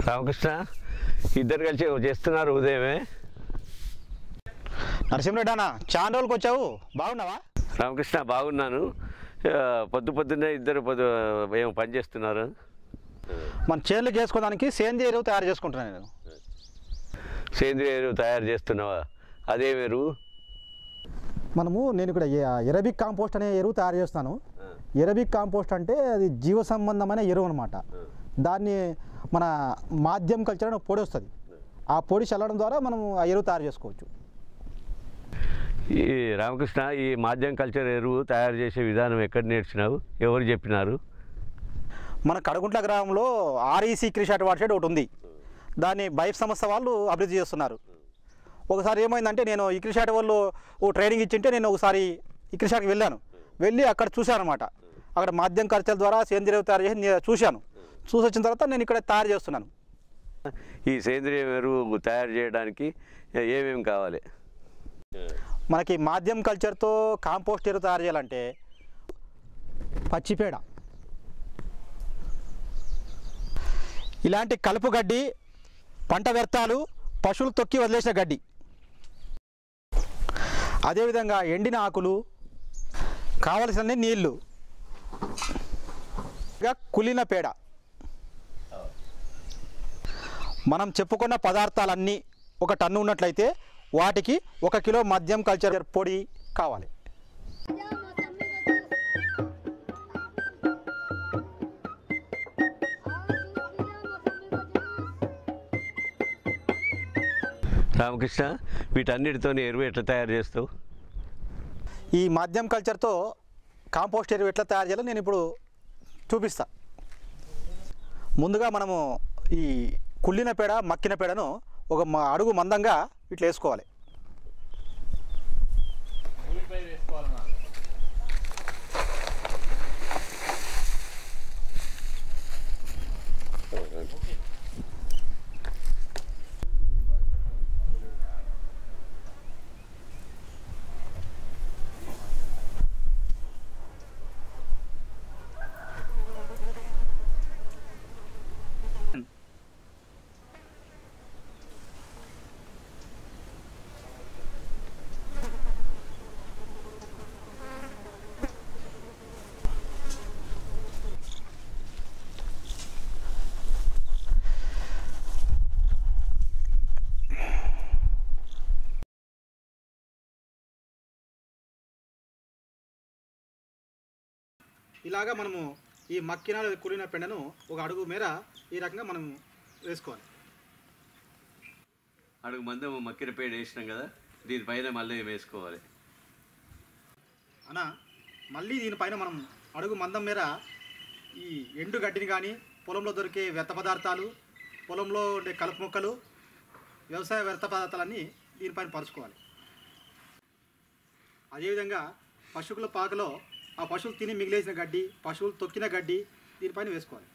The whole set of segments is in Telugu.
రామకృష్ణ ఇద్దరు కలిసి చేస్తున్నారు ఉదయమే నరసింహరెడ్డి అన్న చాలా రోజులకు వచ్చావు బాగున్నావా రామకృష్ణ బాగున్నాను ఆ, పొద్దు పొద్దున్నే ఇద్దరు పొద్దు ఏం పని చేస్తున్నారు మన చేనులు చేసుకోవడానికి సేంద్రియ ఎరువు తయారు చేసుకుంటున్నాను నేను సేంద్రియ ఎరువు తయారు చేస్తున్నావా అదే ఎరువు మనము నేను ఇక్కడ ఎరబిక్ కాంపోస్ట్ అనే ఎరువు తయారు చేస్తాను ఎరబిక్ కాంపోస్ట్ అంటే అది జీవ సంబంధమైన ఎరువు అనమాట దాన్ని మన మాధ్యం కల్చర్ అని ఒక పొడి వస్తుంది ఆ పొడి చల్లడం ద్వారా మనం ఆ ఎరువు తయారు చేసుకోవచ్చు ఈ రామకృష్ణ ఈ మాధ్యం కల్చర్ ఎరువు తయారు చేసే విధానం ఎక్కడ నేర్చినావు ఎవరు చెప్పినారు మన కడగుంట్ల గ్రామంలో ఆర్ఈసీ క్రిషాట్ వాటర్ ఒకటి ఉంది దాన్ని బైఫ్ సంస్థ వాళ్ళు అభివృద్ధి చేస్తున్నారు ఒకసారి ఏమైందంటే నేను ఈ క్రిషాట్ వాళ్ళు ఓ ట్రైనింగ్ ఇచ్చింటే నేను ఒకసారి ఈ క్రిషాట్కి వెళ్ళాను వెళ్ళి అక్కడ చూశాను అనమాట అక్కడ మాధ్యం ఖర్చుల ద్వారా సేంద్రియ ఎరువు తయారు చేసి నేను చూశాను చూసి వచ్చిన తర్వాత నేను ఇక్కడ తయారు చేస్తున్నాను ఈ సేంద్రియ ఎరువు తయారు చేయడానికి ఏమేమి కావాలి మనకి మాధ్యం కల్చర్తో కాంపోస్ట్ ఎరువు తయారు చేయాలంటే పచ్చిపేడ ఇలాంటి కలుపు గడ్డి పంట వ్యర్థాలు పశువులు తొక్కి వదిలేసిన గడ్డి అదేవిధంగా ఎండిన ఆకులు కావలసిన నీళ్లు ఇక కులిన పేడ మనం చెప్పుకున్న పదార్థాలన్నీ ఒక టన్ను ఉన్నట్లయితే వాటికి ఒక కిలో మద్యం కల్చర్ పొడి కావాలి రామకృష్ణ వీటన్నిటితో ఎరువు ఎట్లా తయారు చేస్తావు ఈ మాధ్యం కల్చర్తో కాంపోస్ట్ ఎరువు ఎట్లా తయారు చేయాలో నేను ఇప్పుడు చూపిస్తా ముందుగా మనము ఈ కుళ్ళిన పేడ మక్కిన పేడను ఒక మ- అడుగు మందంగా ఇట్లా వేసుకోవాలి ఇలాగా మనము ఈ మక్కిన లేదా కుళ్ళిన పెండను ఒక అడుగు మేర ఈ రకంగా మనం వేసుకోవాలి అడుగు మందం మక్కిన పేడ వేసినాం కదా దీనిపైన మళ్ళీ వేసుకోవాలి అన్న మళ్ళీ దీనిపైన మనం అడుగు మందం మేర ఈ ఎండు గడ్డిని కానీ పొలంలో దొరికే వ్యర్థ పదార్థాలు పొలంలో ఉండే కలుపు మొక్కలు వ్యవసాయ వ్యర్థ పదార్థాలన్నీ దీనిపైన పరుచుకోవాలి అదేవిధంగా పశువుల పాకలో ఆ పశువులు తిని మిగిలేసిన గడ్డి పశువులు తొక్కిన గడ్డి దీనిపైన వేసుకోవాలి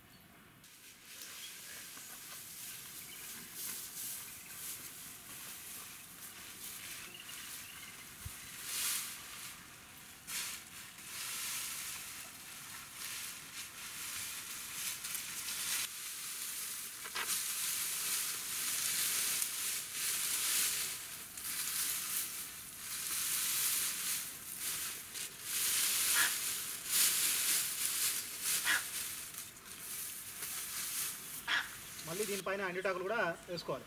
మళ్ళీ దీనిపైన ఎండుటాకులు కూడా వేసుకోవాలి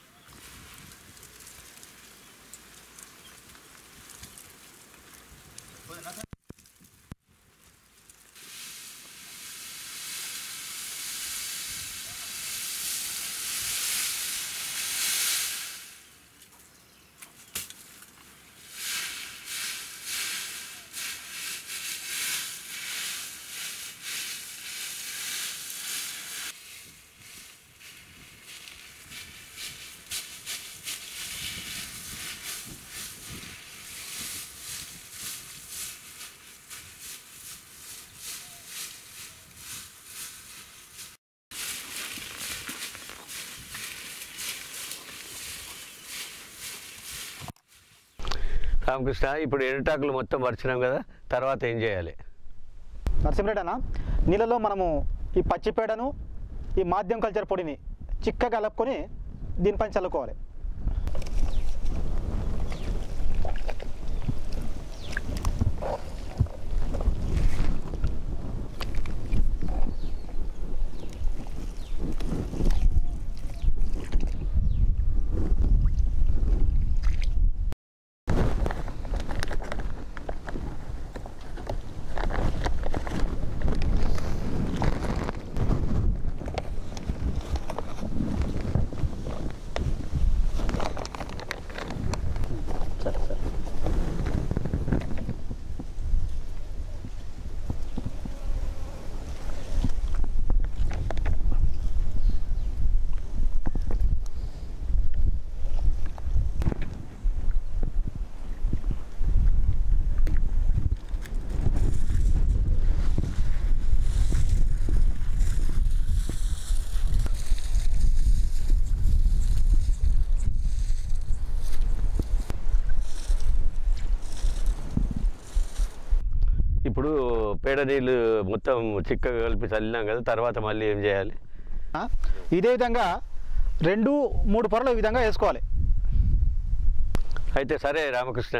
రామకృష్ణ ఇప్పుడు ఎండుటాకులు మొత్తం పరిచినాం కదా తర్వాత ఏం చేయాలి నరసింహరెడ్డి అన్న నీళ్ళలో మనము ఈ పచ్చిపేడను ఈ మాధ్యం కల్చర్ పొడిని చిక్కగా కలుపుకొని దీనిపైన చల్లుకోవాలి సరే సరే ఇప్పుడు పేడ నీళ్ళు మొత్తం చిక్కగా కలిపి చల్లినాం కదా తర్వాత మళ్ళీ ఏం చేయాలి ఆ, ఇదే విధంగా రెండు మూడు పొరలు ఈ విధంగా వేసుకోవాలి అయితే సరే రామకృష్ణ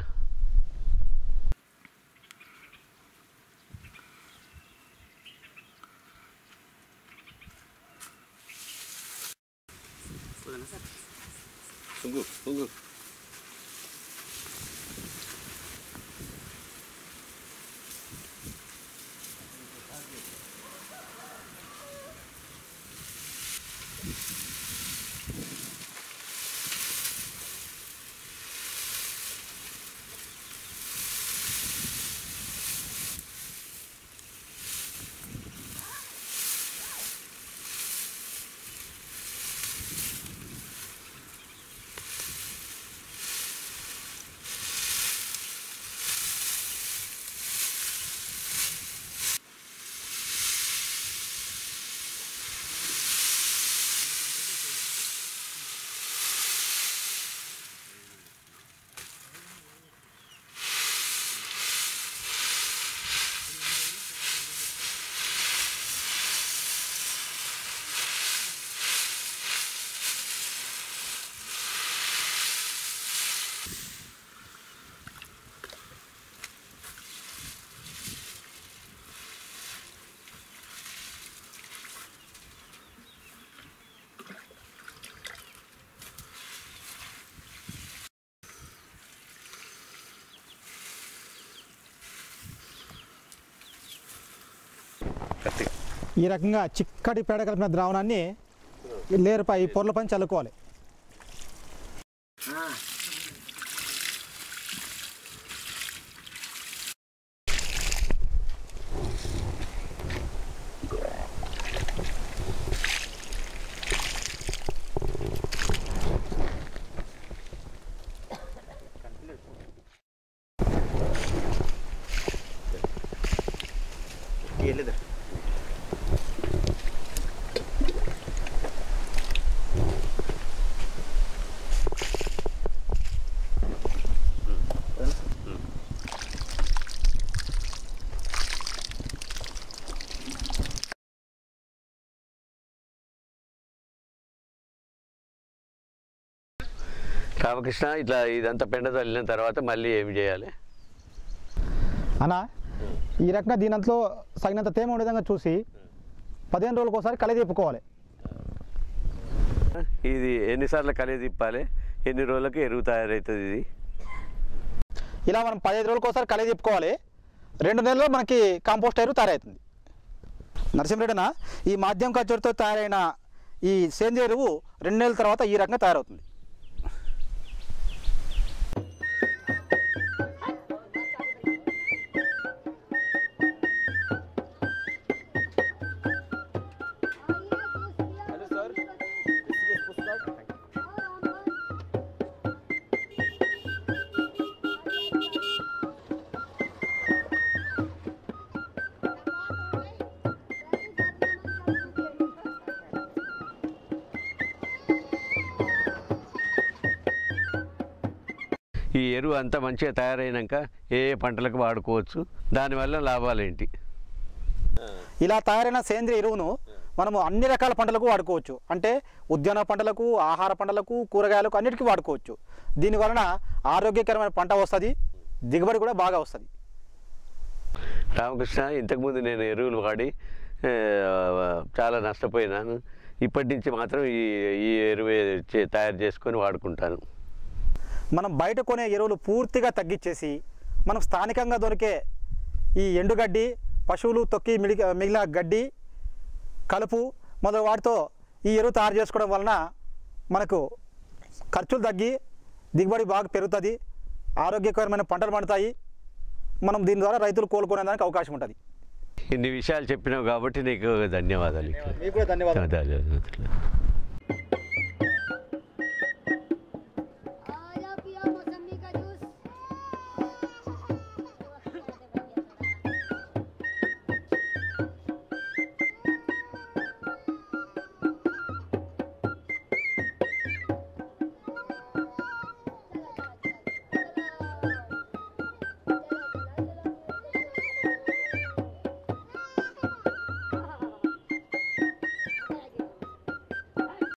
ఈ రకంగా చిక్కటి పేడ కలిపిన ద్రావణాన్ని ఈ లేరుపై ఈ పొరల పైన చల్లుకోవాలి రామకృష్ణ ఇట్లా ఇదంతా పెండ చల్లిన తర్వాత మళ్ళీ ఏం చేయాలి అనా ఈ రకంగా దీనంతలో తగినంత తేమ ఉండే విధంగా చూసి పదిహేను రోజులకు ఒకసారి కలి తిప్పుకోవాలి ఇది ఎన్నిసార్లు కలిగి తిప్పాలి ఎన్ని రోజులకి ఎరువు తయారవుతుంది ఇది ఇలా మనం పదిహేను రోజులకు ఒకసారి కలి తిప్పుకోవాలి రెండు నెలల్లో మనకి కాంపోస్ట్ ఎరువు తయారవుతుంది నరసింహరెడ్డిన ఈ మాధ్యమ ఖర్చుతో తయారైన ఈ సేంద్రియ ఎరువు రెండు నెలల తర్వాత ఈ రకంగా తయారవుతుంది Hello sir, this is postcard. ఈ ఎరువు అంతా మంచిగా తయారైనాక ఏ ఏ పంటలకు వాడుకోవచ్చు దానివల్ల లాభాలు ఏంటి ఇలా తయారైన సేంద్రియ ఎరువును మనము అన్ని రకాల పంటలకు వాడుకోవచ్చు అంటే ఉద్యాన పంటలకు ఆహార పంటలకు కూరగాయలకు అన్నిటికీ వాడుకోవచ్చు దీని వలన ఆరోగ్యకరమైన పంట వస్తుంది దిగుబడి కూడా బాగా వస్తుంది రామకృష్ణ ఇంతకుముందు నేను ఎరువులు వాడి ఆ, చాలా నష్టపోయినాను ఇప్పటి నుంచి మాత్రం ఈ ఈ ఎరువే చే- తయారు చేసుకొని వాడుకుంటాను మనం బయట కొనే ఎరువులు పూర్తిగా తగ్గించేసి మనం స్థానికంగా దొరికే ఈ ఎండుగడ్డి పశువులు తొక్కి మిగిలి మిగిలిన గడ్డి కలుపు మొదలు వాటితో ఈ ఎరువు తయారు చేసుకోవడం వలన మనకు ఖర్చులు తగ్గి దిగుబడి బాగా పెరుగుతుంది ఆరోగ్యకరమైన పంటలు పండుతాయి మనం దీని ద్వారా రైతులు కోలుకునేదానికి అవకాశం ఉంటుంది ఇన్ని విషయాలు చెప్పినావు కాబట్టి నీకు ధన్యవాదాలు మీకు కూడా ధన్యవాదాలు ధన్యవాదాలు